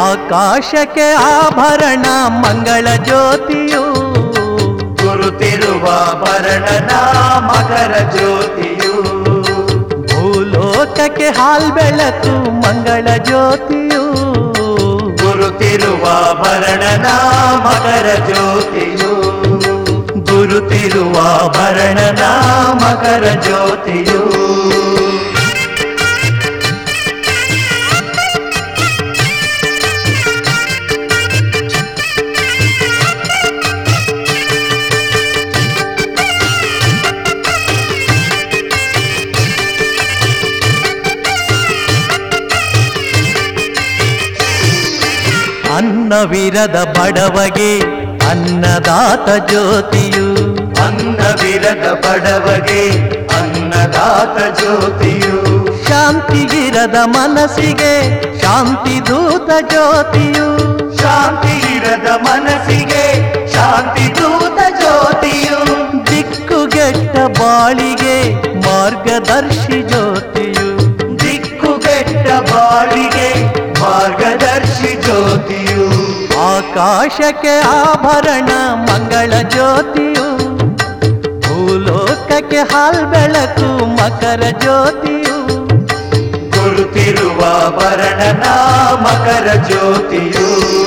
ಆಕಾಶಕ್ಕೆ ಆಭರಣ ಮಂಗಳ ಜ್ಯೋತಿಯು ಗುರುತಿರುವ ಭರಣನ ಮಕರ ಜ್ಯೋತಿಯು ಭೂಲೋಕಕ್ಕೆ ಹಾಲ್ ಬೆಳಕು ಮಂಗಳ ಜ್ಯೋತಿಯು ಗುರುತಿರುವ ಭರಣನ ಮಕರ ಜ್ಯೋತಿಯು ಗುರುತಿರುವ ಭರಣನ ಮಕರ ಜ್ಯೋತಿಯು ಅನ್ನವಿರದ ಬಡವಗೆ ಅನ್ನದಾತ ಜ್ಯೋತಿಯು ಅನ್ನವಿರದ ಬಡವಗೆ ಅನ್ನದಾತ ಜ್ಯೋತಿಯು ಶಾಂತಿಗಿರದ ಮನಸ್ಸಿಗೆ ಶಾಂತಿ ದೂತ ಜ್ಯೋತಿಯು ಶಾಂತಿ ಇರದ ಮನಸ್ಸಿಗೆ ಶಾಂತಿ ದೂತ ಜ್ಯೋತಿಯು ದಿಕ್ಕುಗೆಟ್ಟ ಬಾಳಿಗೆ ಮಾರ್ಗದರ್ಶಿ ಜ್ಯೋತಿಯು ದಿಕ್ಕುಗೆಟ್ಟ ಬಾಳಿಗೆ ಮಾರ್ಗದರ್ಶಿ ಜ್ಯೋತಿಯು ಆಕಾಶಕ್ಕೆ ಆಭರಣ ಮಂಗಳ ಜ್ಯೋತಿಯು ಭೂಲೋಕಕ್ಕೆ ಹಾಲ್ ಬೆಳಕು ಮಕರ ಜ್ಯೋತಿಯು ಗುರುತಿರುವ ಭರಣನ ಮಕರ ಜ್ಯೋತಿಯು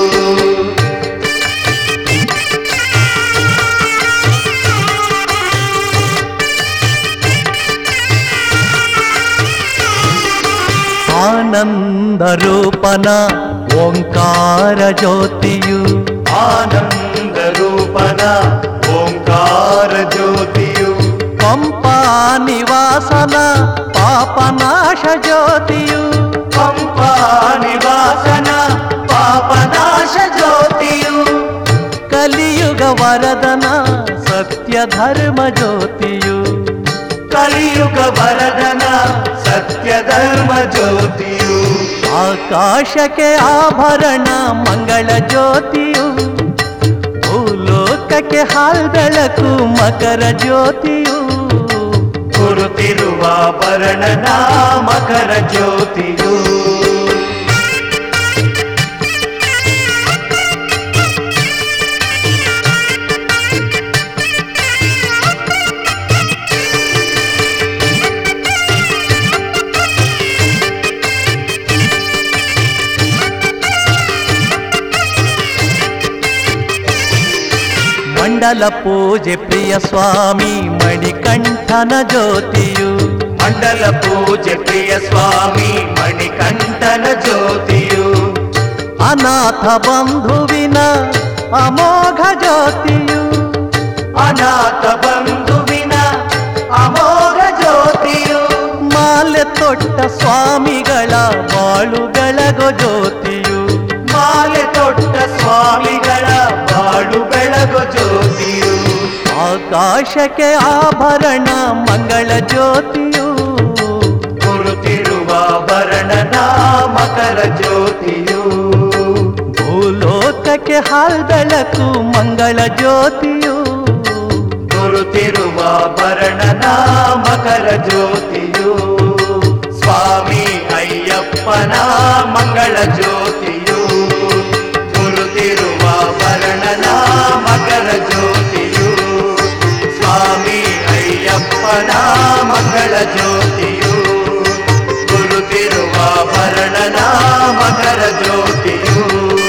ಆನಂದ ರೂಪನ ಓಂಕಾರ ಜ್ಯೋತಿಯು ಆನಂದ ರೂಪನ ಓಂಕಾರ ಜ್ಯೋತಿಯು ಪಂಪಾ ನಿವಾಸನ ಪಾಪನಾಶ ಜ್ಯೋತಿಯು ಪಂಪಾ ನಿವಾಸನ ಪಾಪನಾಶ ಜ್ಯೋತಿಯು ಕಲಿಯುಗ ವರದನ ಸತ್ಯ ಧರ್ಮ ಜ್ಯೋತಿಯು ಕಲಿಯುಗ ವರದನ ಸತ್ಯ ಧರ್ಮ ಜ್ಯೋತಿಯು ಆಕಾಶಕ್ಕೆ ಆಭರಣ ಮಂಗಳ ಜ್ಯೋತಿಯು ಭೂಲೋಕಕ್ಕೆ ಹಾಲ್ ಬೆಳಕು ಮಕರ ಜ್ಯೋತಿಯು ಗುರುತಿರುವ ಭರಣನ ಮಕರ ಜ್ಯೋತಿಯು ಮಂಡಲ ಪೂಜೆ ಪ್ರಿಯ ಸ್ವಾಮಿ ಮಣಿಕಂಠನ ಜ್ಯೋತಿಯು ಮಂಡಲ ಪೂಜೆ ಪ್ರಿಯ ಸ್ವಾಮಿ ಮಣಿಕಂಠನ ಜ್ಯೋತಿಯು ಅನಾಥ ಬಂಧುವಿನ ಅಮೋಘ ಜ್ಯೋತಿಯು ಅನಾಥ ಬಂಧುವಿನ ಅಮೋಘ ಜ್ಯೋತಿಯು ಮಾಲೆ ತೊಟ್ಟ ಸ್ವಾಮಿಗಳ ಬಾಳು ಬೆಳಗೋ ಜ್ಯೋತಿಯು ಮಾಲೆ ತೊಟ್ಟ ಸ್ವಾಮಿಗಳ ಬಾಳು ಬೆಳಗು ಜ್ಯೋತಿಯು ಆಕಾಶಕ್ಕೆ ಆಭರಣ ಮಂಗಳ ಜ್ಯೋತಿಯು ಗುರುತಿರುವ ಭರಣನ ಮಕರ ಜ್ಯೋತಿಯು ಭೂಲೋಕಕ್ಕೆ ಹಾಲ್ ಬೆಳಕು ಮಂಗಳ ಜ್ಯೋತಿಯು ಗುರುತಿರುವ ಭರಣನ ಮಕರ ಜ್ಯೋತಿಯು ಸ್ವಾಮಿ ಅಯ್ಯಪ್ಪನ ಮಂಗಳ ಜ್ಯೋತಿಯು ಗುರುತಿರುವ ಭರಣನ ಮಕರ ಜ್ಯೋತಿಯು ಸ್ವಾಮಿ ಅಯ್ಯಪ್ಪನ ಮಂಗಳ ಜ್ಯೋತಿಯು ಗುರುತಿರುವ ಭರಣನ ಮಕರ ಜ್ಯೋತಿಯು